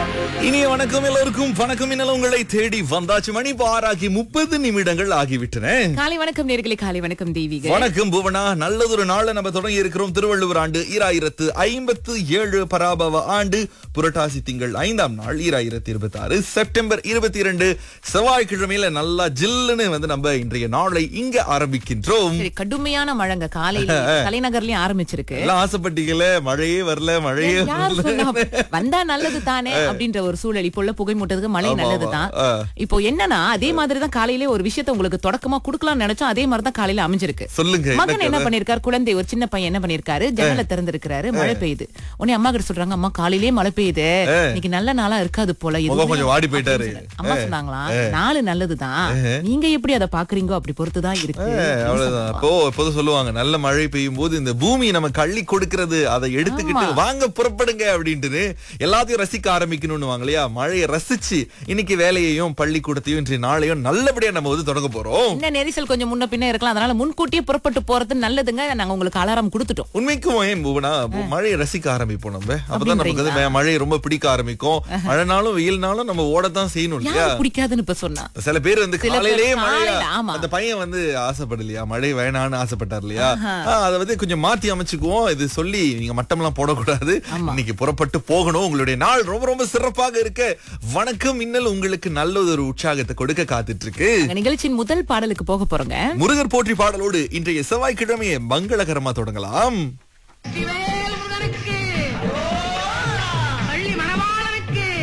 இனிய வணக்கம் எல்லோருக்கும் வணக்கம் இன்னல உங்களை தேடி வந்தாச்சு மணி பாராகி முப்பது நிமிடங்கள் ஆகிவிட்டன காலை வணக்கம் நேர்களே காலை வணக்கம் தெய்வீக வணக்கம் புவனா நல்லதொரு நாள்ல நம்ம தொடங்கி இருக்கிறோம் திருவள்ளுவர் ஆண்டு ஈராயிரத்து ஐம்பத்து ஏழு பராபவ ஆண்டு புரட்டாசி திங்கள் ஐந்தாம் நாள் ஈராயிரத்தி இருபத்தி ஆறு செப்டம்பர் இருபத்தி இரண்டு செவ்வாய்க்கிழமையில நல்லா ஜில்லுன்னு வந்து நம்ம இன்றைய நாளை இங்க ஆரம்பிக்கின்றோம் சரி கடுமையான மழைங்க காலையில தலைநகர்லயும் ஆரம்பிச்சிருக்கு எல்லாம் ஆசைப்பட்டீங்களே மழையே வரல மழையே யார் வரல சொன்னா? வந்தா நல்லது தானே அப்படின்ற ஒரு சூழல் இப்போ உள்ள புகை மூட்டதுக்கு மழை ஆமா, நல்லதுதான் ஆ. இப்போ என்னன்னா அதே மாதிரி தான் காலையிலே ஒரு விஷயத்தை உங்களுக்கு தொடக்கமா குடுக்கலாம்னு நினைச்சோம் அதே மாதிரி தான் காலையில அமைஞ்சிருக்கு சொல்லுங்க என்ன மகன் என்ன கதை? பண்ணிருக்காரு குழந்தை ஒரு சின்ன பையன் என்ன பண்ணிருக்காரு ஜன்னல திறந்திருக்கிறாரு மழை பெய்யுது உடனே அம்மா கிட்ட சொல்றாங்க அம்மா காலையிலே மழை பெய்யுது இன்னைக்கு நல்ல நாளா இருக்காது போல முகம் எதுவுமே கொஞ்சம் வாடி போயிட்டாரு. அப்படின்னு சொன்னாங்க. அம்மா சொன்னாங்களா நாலு நல்லதுதான் நீங்க எப்படி அதை பாக்குறீங்கோ அப்படி பொறுத்துதான் இருக்கு ஏ, அவ்வளவுதான் இப்போ எப்போதும் சொல்லுவாங்க நல்ல மழை பெய்யும் போது இந்த பூமி நமக்கு அள்ளி கொடுக்கிறது அதை எடுத்துக்கிட்டு வாங்க புறப்படுங்க அப்படின்ட்டு எல்லாத்தையும் ரசிக்க ஆரம்பிக்கணும்னு வாங்க இல்லையா மழையை ரசிச்சு இன்னைக்கு வேலையையும் பள்ளிக்கூடத்தையும் இன்றைய நாளையும் நல்லபடியா நம்ம வந்து தொடங்க போறோம் என்ன நெரிசல் கொஞ்சம் முன்ன பின்ன இருக்கலாம் அதனால முன்கூட்டியே புறப்பட்டு போறது நல்லதுங்க நாங்க உங்களுக்கு அலாரம் கொடுத்துட்டோம் உண்மைக்கும் ஏன் பூவனா இப்போ மழையை ரசிக்க ஆரம்பிப்போம் நம்ம அப்பதான் நமக்கு வந்து மே- மழையை ரொம்ப பிடிக்க ஆரம்பிக்கும் மழைனாலும் வெயில்னாலும் நம்ம ஓடத்தான் செய்யணும் இல்லையா யார் பிடிக்காதுன்னு இப்ப சொன்னா சில பேர் வந்து சில பேர் காலையிலேயே மழையா காலையில, ஆமா. அந்த பையன் வந்து ஆசைப்படலையா மழை வேணான்னு ஆசைப்பட்டார் இல்லையா ஆ, அதை வந்து கொஞ்சம் மாத்தி அமைச்சுக்குவோம் இது சொல்லி நீங்க மட்டம்லாம் போடக்கூடாது இன்னைக்கு புறப்பட்டு போகணும் உங்களுடைய நாள் ரொம்ப ரொம்ப சிறப்பாக இருக்க வணக்கம் இன்னல் உங்களுக்கு நல்ல ஒரு உற்சாகத்தை கொடுக்க காத்துட்டு இருக்கு நாங்க நிகழ்ச்சியின் முதல் பாடலுக்கு போக போறோங்க முருகர் போற்றி பாடலோடு இன்றைய செவ்வாய்க்கிழமையை மங்களகரமா தொடங்கலாம் வெற்றி